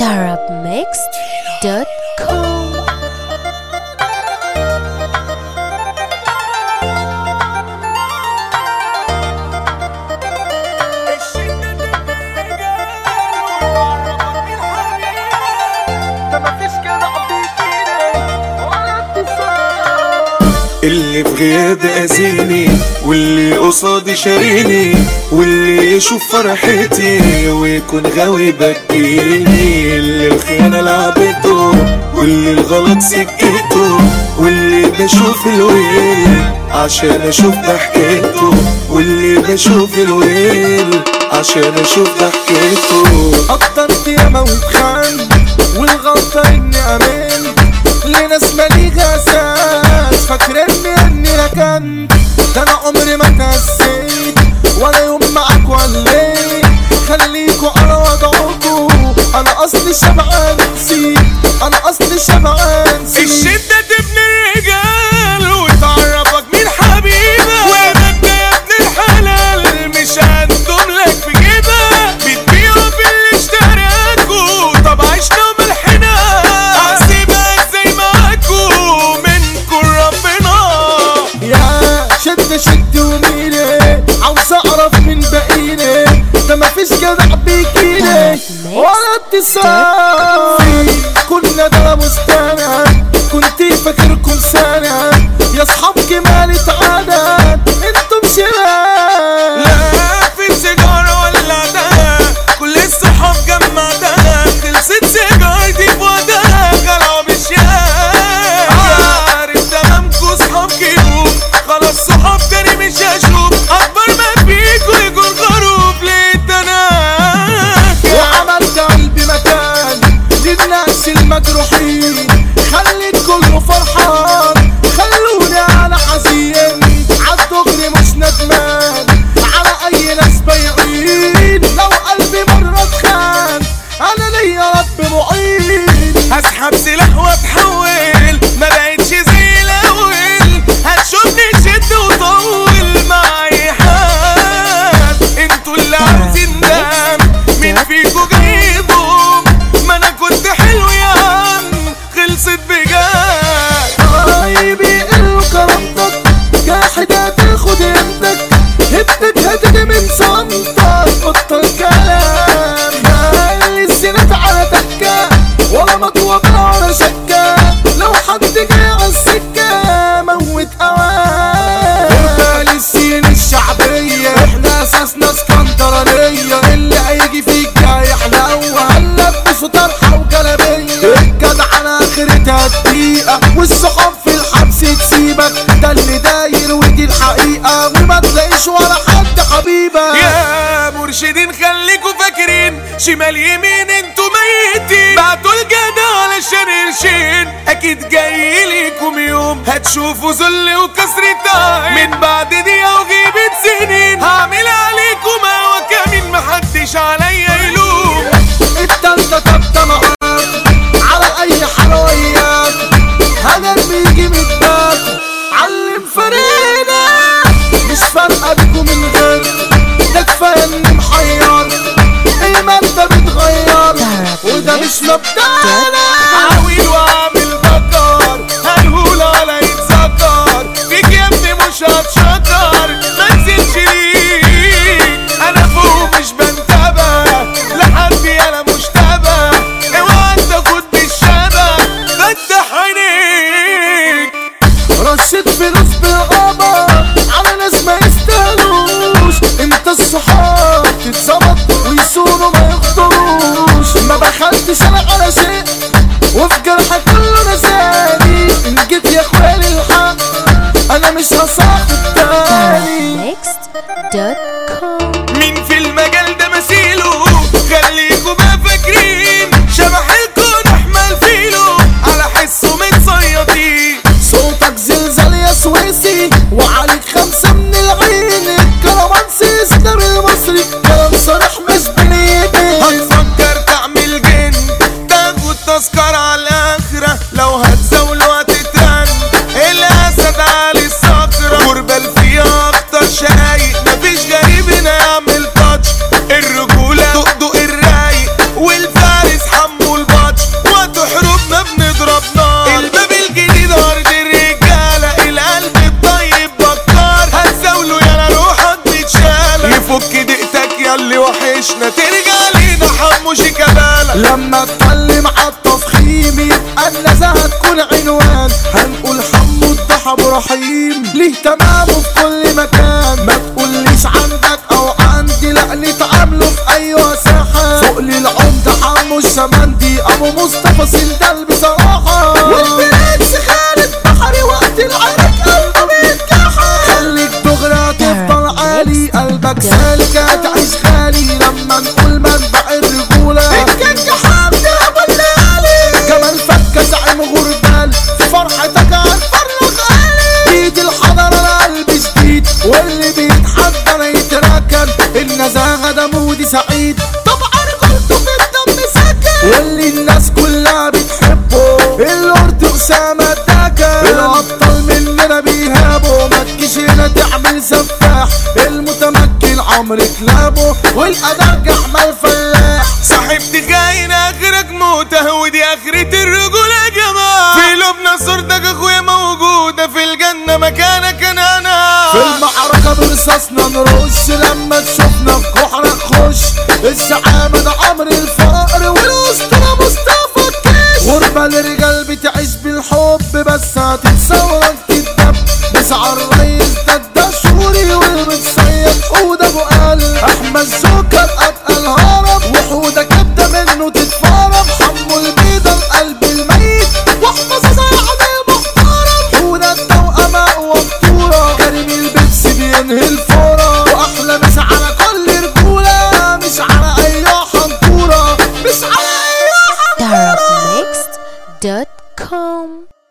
arabmixed.com اللي في غيابي أذيني واللي قصادي شاريني واللي يشوف فرحتي ويكون غاوي بكيني اللي الخيانة لعبته واللي الغلط سكته واللي بشوف الويل عشان اشوف ضحكته واللي بشوف الويل عشان اشوف ضحكته قدرت ياما واتخان والغلطة اني امين لناس ماليها اساس فاكرني اني ركنت ده انا عمري ما كسيت ولا يوم معاك وليت خليكوا على وضعكوا انا اصلي شبعان نسيت انا اصلي شبعان نسيت الشدة تبني الرجال وتعرفك مين حبيبك ومجد يا ابن الحلال مش هندم لك في جيبك بتبيعوا في اللي اشتراكوا طب عشنا ملحنا هسيبك زي معاكوا منكم ربنا يا شد شد وميلي عاوز اعرف من بقيلي ده مفيش جدع بيجيلي ولا اتصال كنا ده مستند كنت فاكركم سند يا اصحاب كمالة عدد انتم شباب لا في سيجارة ولا ده كل الصحاب جمعتها خلصت سيجارتي في وقتها خلعوا بالشام عارف تمامكوا صحاب كيوب خلاص صحاب تاني مش هشوف اكبر ما فيكوا يكون خروف لقيت انا وعملت قلبي مكان للناس المجروحين خليت كله فرحان خلوني على حزين عالدغري مش ندمان على اي ناس بايعين لو قلبي مرة اتخان انا ليا رب معين هسحب سلاح واتحول ما بقتش زي الاول هتشوفني شد وطول مع اي حد انتوا اللي عاوزين دم مين فيكوا جايبهم ما انا كنت حلو يا عم خلصت بجد حبيبي قلوا كرامتك جاحد هتاخد يمتك هبتك هتجي من صمتك بطل كلام مالي الزينات على تكة ولا مطوة على شكة لو حد جاي على السكة موت اوام مالي السين الشعبية احنا اساسنا اسكندرانية اللي هيجي فيك جاي حلاوة هنلبسه طرحة وجلابية الجدع على اخرتها دقيقة والصحاب في الحبس تسيبك ده اللي داير ودي الحقيقة وما تلاقيش ولا حد حبيبك يا مرشدين خليكوا فاكرين شمال يمين انتوا ميتين بعتوا الجدع علشان قرشين اكيد جاي ليكم يوم هتشوفوا ذل وكسر التعب من بعد دقيقة وغيبة سنين هعمل عليكم هوا كمين محدش عليا يلوم التالتة تابتة معاك على اي حلويات هدر بيجي من الباب علم فرينا مش فارقة بيكم من غير ده كفاية اني محير المادة بتغير وده مش مبدأنا عاويل واعمل بكر هنقول على يتذكر فيك يا ابني مش هتشكر ما تزيدش ليك انا فوق مش بنتبه لحد انا مشتبه اوعى تاخد بالشبه فتح عينيك رشيت فلوس بالغابة على ناس ما يستاهلوش انت الصحاب تتظبط ويسونوا ما يخطروش ما بخلتش انا على شيء وفي جرح كله نساني ان جيت يا اخويا للحق انا مش هصاحب تاني arabmixed.com مين في المجال ده مثيله خليكوا بقى فاكرين شبح الكون احمل فيلو على حسه متصيطين صوتك زلزال يا سويسي وعليك خمسة من العين الكرمانسي اسلام المصري كلام صريح مش بنيتي هتفكر تعمل جن تاخد تذكرة على الآخرة لو هتزاول وهتترن الأسد على الصخرة غربة فيها أكتر شقايق مفيش غريب عشنا ترجع لينا حمو شيكابالا لما اتكلم عالتفخيم يبقى النزاهة تكون عنوان هنقول حمو الضحى ابو رحيم ليه تمامه في كل مكان ما تقوليش عندك او عندي لا نتعامله في اي ساحة فوق للعمدة حمو الشمندي ابو مصطفى سندال بصراحة والبرنس خالد بحري وقت العرق قلبه بيتكحل خليك دغري تفضل عالي قلبك سالك هتعيش غالي لما نقول منبع الرجولة الكينج حمدي ابو الليالي جمال فكة زعيم غربال في فرحتك هنفرغ غالي ايد الحضرة القلب جديد واللي بيتحدى يتراكن النزاهة ده مودي سعيد طبعا قلته في الدم سكن واللي الناس كلها بتحبه اللورد اسامة داكن الابطال مننا بيهابوا ما تجيش هنا تعمل سفاح المتمكن عمرو كلابه والادرج احمد فلاح صاحبتي خاين اخرك موته ودي اخرة الرجولة يا جماعة في لبنى صورتك اخويا موجودة في الجنة مكانك انا انا في المعركة برصاصنا نرش لما تشوفنا في كحرة نخش الزعامة ده عمرو الفقر والأسطورة مصطفى الكيش غربة لرجال بتعيش بالحب بس هتتصورك تتدب بسعى الريس ده الدشوري والمتصيد حودة أبو قلب أحمد زوكر أتقل هرب وحودة كبدة منه تتفرم حمو البيضة القلب الميت واحفظ سعد المحترم حودة التوأم أقوى بطولة كريم البيبس بينهي الفورة وأحلى مش على كل رجولة مش على أي حنطورة مش على أي حنطورة Darab Mixed dot com.